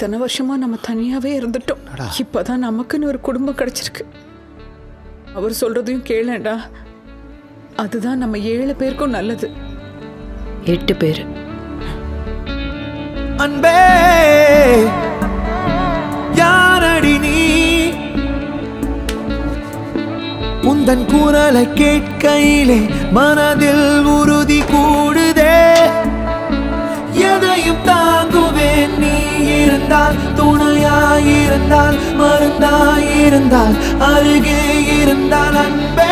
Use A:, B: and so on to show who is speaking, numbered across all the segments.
A: இத்தனை வருஷமா நம்ம தனியாவே இருந்துட்டோம் இப்பதான் நமக்குன்னு ஒரு குடும்பம் கிடைச்சிருக்கு அவர் சொல்றதையும் கேளேண்டா அதுதான் நம்ம ஏழு பேருக்கும் நல்லது
B: எட்டு பேர்
C: அன்பே யாரடி நீ உந்தன் குரலை கேட்கையிலே மனதில் உறுதி கூடுதே எதையும் தாங்குவேன் நீ இருந்தால் துணையாயிருந்தால் மருந்தாயிருந்தால் அருகே இருந்தால் அன்பே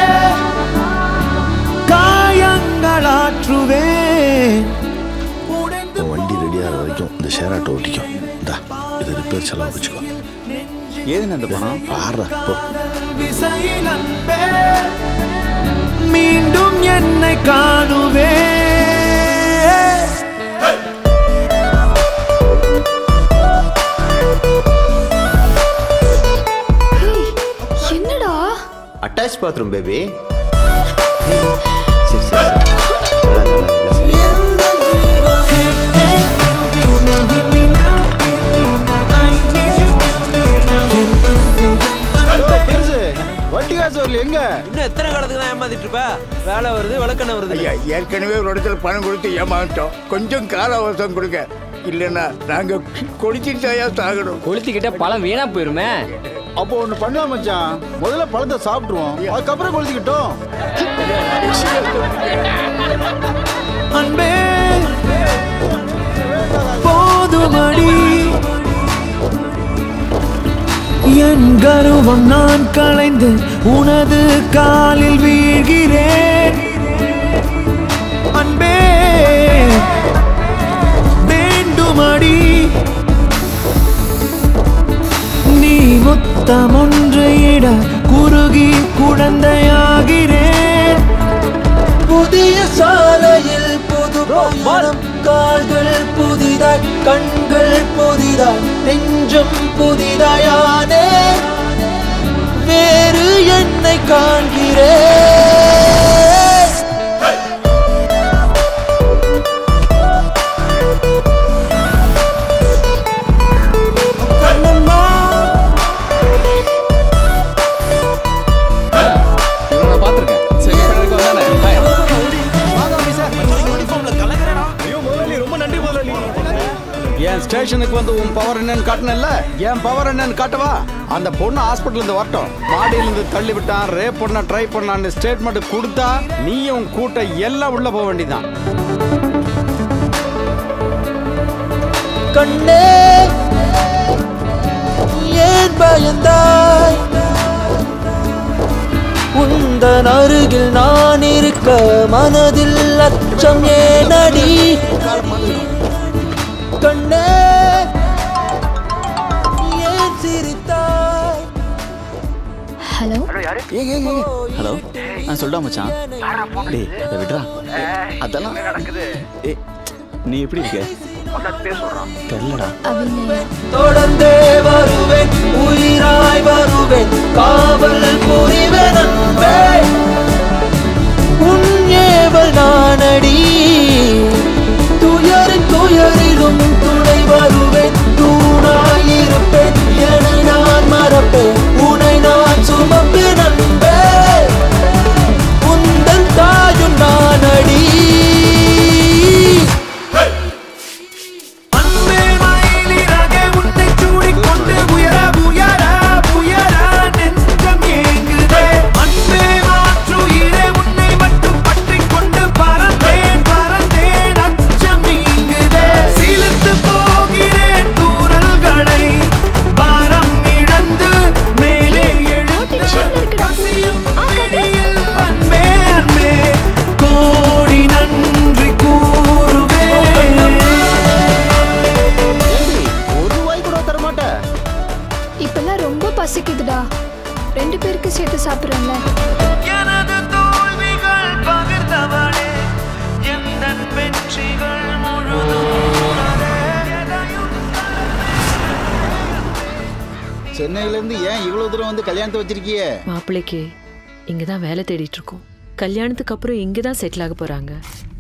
C: காயங்களாற்றுவேன்
D: உன் வண்டி ரெடி ஆகிற வரைக்கும் இந்த ஷேர் ஆட்டோ ஓட்டிக்கும் இந்தா இது ரிப்பேர் செலவு வச்சுக்கோ
E: ஏதுன்னு அந்த பணம்
D: பாடுறா போ
C: விசையில் அன்பே மீண்டும் என்னை காணுவே
F: என்னடா
E: அட்டாச் பாத்ரூம் பேபி சரி சரி வட்டி காசு வரல எங்க
G: இன்னும் எத்தனை காலத்துக்கு தான் ஏமாத்திட்டு இருப்ப வேலை வருது விளக்கெண்ண வருது
H: ஐயா ஏற்கனவே ஒரு இடத்துல பணம் கொடுத்து ஏமாட்டோம் கொஞ்சம் கால அவசரம் கொடுங்க இல்லைன்னா நாங்க கொடிச்சிட்டாயா சாகணும்
G: கொளுத்திக்கிட்ட பழம் வீணா போயிருமே
E: அப்போ ஒண்ணு பண்ணலாம் மச்சான் முதல்ல பழத்தை சாப்பிட்டுருவோம் அதுக்கப்புறம் கொளுத்திக்கிட்டோம்
C: அன்பே போதுமடி என் கருவம் நான் களைந்து உனது காலில் வீழ்கிறேன் அன்பே வேண்டுமடி நீ முத்தம் ஒன்று இட குறுகி குழந்தையாகிறேன் புதிய சாலையில் புது பயணம் கால்கள் புதிதாய் கண்கள் புதிதாய் நெஞ்சம் புதிதாயானே வேறு என்னை காண்கிறேன்
E: என் ஸ்டேஷனுக்கு வந்து உன் பவர் என்னன்னு காட்டினல்ல என் பவர் என்னன்னு காட்டவா அந்த பொண்ணு ஹாஸ்பிட்டல் இருந்து வரட்டும் மாடியில இருந்து தள்ளி விட்டான் ரேப் பண்ண ட்ரை பண்ணான்னு ஸ்டேட்மெண்ட் கொடுத்தா நீயும் உன் கூட்டம் எல்லாம் உள்ள போக வேண்டியதான்
C: கண்ணே ஏன் பயந்தாய் உந்தன் அருகில் நான் இருக்க மனதில் அச்சம் ஏனடி கண்ணே ஏன் சிரித்தாய்
F: ஹலோ
I: ஹலோ நான் சொல்டா மச்சான் டேய் அதை விட்றா அதெல்லாம் ஏய் நீ எப்படி இருக்க தெரியலடா
F: அவங்க
C: தொடர்ந்தே வருவேன் உயிராய் வருவேன் காவல் புரிவேன் அன்பே உன் ஏவல் நானடி துயரின் துயரிலும் துணை வருவேன் தூணாயிருப்பேன் என்னை நான் மறப்பேன் உன்னை நான் சுமப்பேன் அன்பே உந்தன் தாயும் நானடி அன்பே மயிலிறக உன்னை சூடிக்கொண்டு உயர உயர உயர நெஞ்சம் ஏங்குதே அன்பே மாற்றுயிரே உன்னை மட்டும் பற்றிக் கொண்டு பறந்தேன் பறந்தேன் அச்சம் நீங்குதே சிலிர்த்து போகிறேன் தூரல்களை பாரம் இழந்து மேலே எழுந்து கசியும் மடியில் அன்பே அன்பே கோடி நன்றி கூறுவேன்
E: ஒரு ரூபாய் கூட தர மாட்டேன்
F: இப்பெல்லாம் ரொம்ப பசிக்குதுடா ரெண்டு பேருக்கு சேர்த்து சாப்பிட்றேன்ல
C: எனது தோல்விகள் பகிர்ந்தவளே எந்தன் வெற்றிகள் முழுதும் உனதே. எதையும்
E: சென்னையில இருந்து ஏன் இவ்வளவு தூரம் வந்து கல்யாணத்தை வச்சிருக்கியே
B: மாப்பிள்ளைக்கு இங்கே தான் வேலை தேடிட்டு இருக்கோம் கல்யாணத்துக்கு அப்புறம் இங்கே தான் செட்டில் ஆக போகிறாங்க